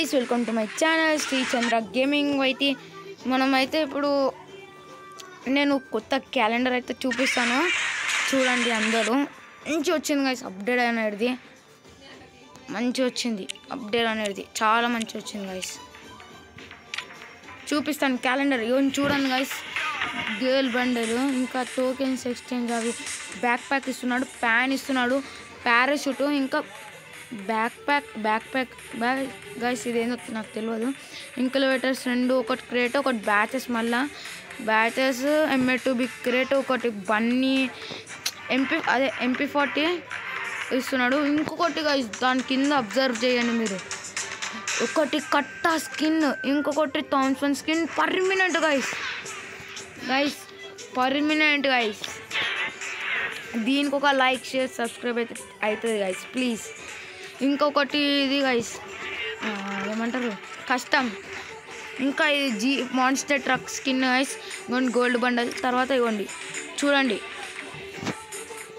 guys welcome to my channel Sri Chandra gaming అయితే మనమైతే ఇప్పుడు నేను కొత్త క్యాలెండర్ అయితే చూపిస్తాను చూడండి అందరూ మంచి వచ్చింది గైస్ అప్డేట్ అనేది మంచి వచ్చింది అప్డేట్ అనేది చాలా మంచి వచ్చింది గైస్ చూపిస్తాను క్యాలెండర్ ఇవన్నీ చూడండి గైస్ గర్ల్ బండల్ ఇంకా టోకెన్స్ ఎక్స్చేంజ్ అవి బ్యాక్ ప్యాక్ ఇస్తున్నాడు ప్యాన్ ఇస్తున్నాడు పారాషూట్ ఇంకా back pack back pack bag guys ఇదేందో నాకు తెలియదు ఇంక్యులేటర్స్ రెండు ఒకటి క్రేట్ ఒకటి బ్యాచెస్ మళ్ళా batches MA two big crate ఒకటి బన్నీ ఎంపీ అదే ఎంపీ ఫార్టీ ఇస్తున్నాడు ఇంకొకటి గైస్ దాని కింద అబ్జర్వ్ చేయండి మీరు ఒకటి కట్టా స్కిన్ ఇంకొకటి Thompson skin permanent guys guys permanent guys దీనికి ఒక లైక్ షేర్ సబ్స్క్రైబ్ అయితే అవుతుంది గైస్ ప్లీజ్ ఇంకొకటి ఇది గైస్ ఏమంటారు కష్టం ఇంకా ఇది జీ మాన్స్టర్ ట్రక్ స్కిన్ గైస్ ఇవ్వండి గోల్డ్ బండల్ తర్వాత ఇవ్వండి చూడండి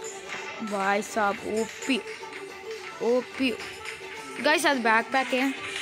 బాయ్ సాబ్ ఓపి ఓపి గైస్ అది బ్యాక్ ప్యాకే